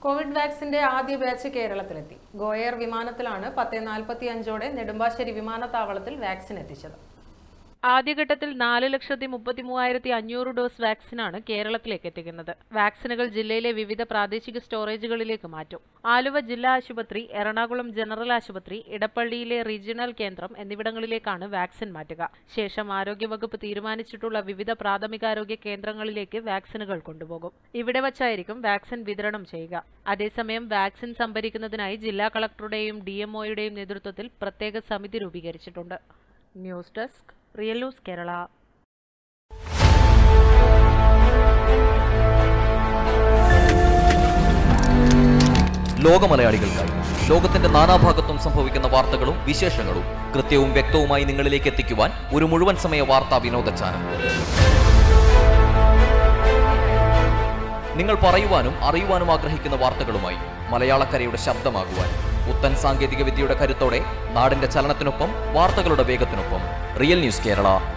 Covid വാക്സിന്റെ ആദ്യ batch കേരളത്തിലെത്തി GoAir വിമാനത്തിലാണ് പത്ത് നാൽപ്പത്തി അഞ്ചോടെ നെടുമ്പാശ്ശേരി വിമാനത്താവളത്തിൽ വാക്സിൻ എത്തിച്ചത് ആദ്യഘട്ടത്തിൽ നാല് ലക്ഷത്തി മുപ്പത്തി മൂവായിരത്തി അഞ്ഞൂറ് ഡോസ് വാക്സിനാണ് കേരളത്തിലേക്ക് എത്തിക്കുന്നത് വാക്സിനുകൾ ജില്ലയിലെ വിവിധ പ്രാദേശിക സ്റ്റോറേജുകളിലേക്ക് മാറ്റും ആലുവ ജില്ലാ ആശുപത്രി എറണാകുളം ജനറൽ ആശുപത്രി ഇടപ്പള്ളിയിലെ റീജിയണൽ കേന്ദ്രം എന്നിവിടങ്ങളിലേക്കാണ് വാക്സിൻ മാറ്റുക ശേഷം ആരോഗ്യവകുപ്പ് തീരുമാനിച്ചിട്ടുള്ള വിവിധ പ്രാഥമികാരോഗ്യ കേന്ദ്രങ്ങളിലേക്ക് വാക്സിനുകൾ കൊണ്ടുപോകും ഇവിടെ വച്ചായിരിക്കും വാക്സിൻ വിതരണം ചെയ്യുക അതേസമയം വാക്സിൻ സംഭരിക്കുന്നതിനായി ജില്ലാ കളക്ടറുടെയും ഡിഎംഒയുടെയും നേതൃത്വത്തിൽ പ്രത്യേക സമിതി രൂപീകരിച്ചിട്ടുണ്ട് news desk real news Kerala ലോക മലയാളികൾക്കായി ലോകത്തിന്റെ നാനാഭാഗത്തും സംഭവിക്കുന്ന വാർത്തകളും വിശേഷങ്ങളും കൃത്യവും വ്യക്തവുമായി നിങ്ങളിലേക്ക് എത്തിക്കുവാൻ ഒരു മുഴുവൻ സമയ വാർത്താ വിനോദ ചാനൽ നിങ്ങൾ പറയുവാനും അറിയുവാനും ആഗ്രഹിക്കുന്ന വാർത്തകളുമായി മലയാളക്കരയുടെ ശബ്ദമാകുവാൻ പുത്തൻ സാങ്കേതിക വിദ്യയുടെ കരുത്തോടെ നാടിന്റെ ചലനത്തിനൊപ്പം വാർത്തകളുടെ വേഗത്തിനൊപ്പം റിയൽ ന്യൂസ് കേരള